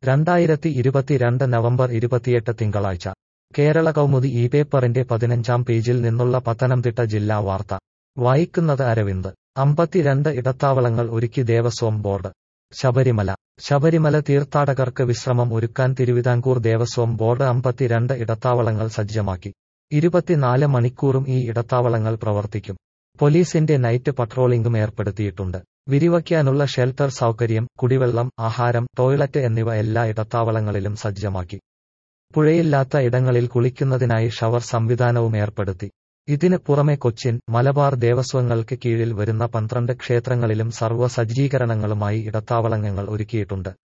രണ്ടായിരത്തി ഇരുപത്തിരണ്ട് നവംബർ ഇരുപത്തിയെട്ട് തിങ്കളാഴ്ച കേരള കൗമുദി ഈ പേപ്പറിന്റെ പതിനഞ്ചാം പേജിൽ നിന്നുള്ള പത്തനംതിട്ട ജില്ലാ വാർത്ത വായിക്കുന്നത് അരവിന്ദ് അമ്പത്തിരണ്ട് ഇടത്താവളങ്ങൾ ഒരുക്കി ദേവസ്വം ബോർഡ് ശബരിമല ശബരിമല തീർത്ഥാടകർക്ക് വിശ്രമം ഒരുക്കാൻ തിരുവിതാംകൂർ ദേവസ്വം ബോർഡ് അമ്പത്തിരണ്ട് ഇടത്താവളങ്ങൾ സജ്ജമാക്കി ഇരുപത്തിനാല് മണിക്കൂറും ഈ ഇടത്താവളങ്ങൾ പ്രവർത്തിക്കും പോലീസിന്റെ നൈറ്റ് പട്രോളിംഗും ഏർപ്പെടുത്തിയിട്ടുണ്ട് വിരിവയ്ക്കാനുള്ള ഷെൽട്ടർ സൗകര്യം കുടിവെള്ളം ആഹാരം ടോയ്ലറ്റ് എന്നിവ എല്ലാ ഇടത്താവളങ്ങളിലും സജ്ജമാക്കി പുഴയില്ലാത്ത ഇടങ്ങളിൽ കുളിക്കുന്നതിനായി ഷവർ സംവിധാനവും ഏർപ്പെടുത്തി ഇതിന് പുറമെ കൊച്ചിൻ മലബാർ ദേവസ്വങ്ങൾക്ക് കീഴിൽ വരുന്ന പന്ത്രണ്ട് ക്ഷേത്രങ്ങളിലും സർവ്വ സജ്ജീകരണങ്ങളുമായി ഇടത്താവളങ്ങൾ ഒരുക്കിയിട്ടുണ്ട്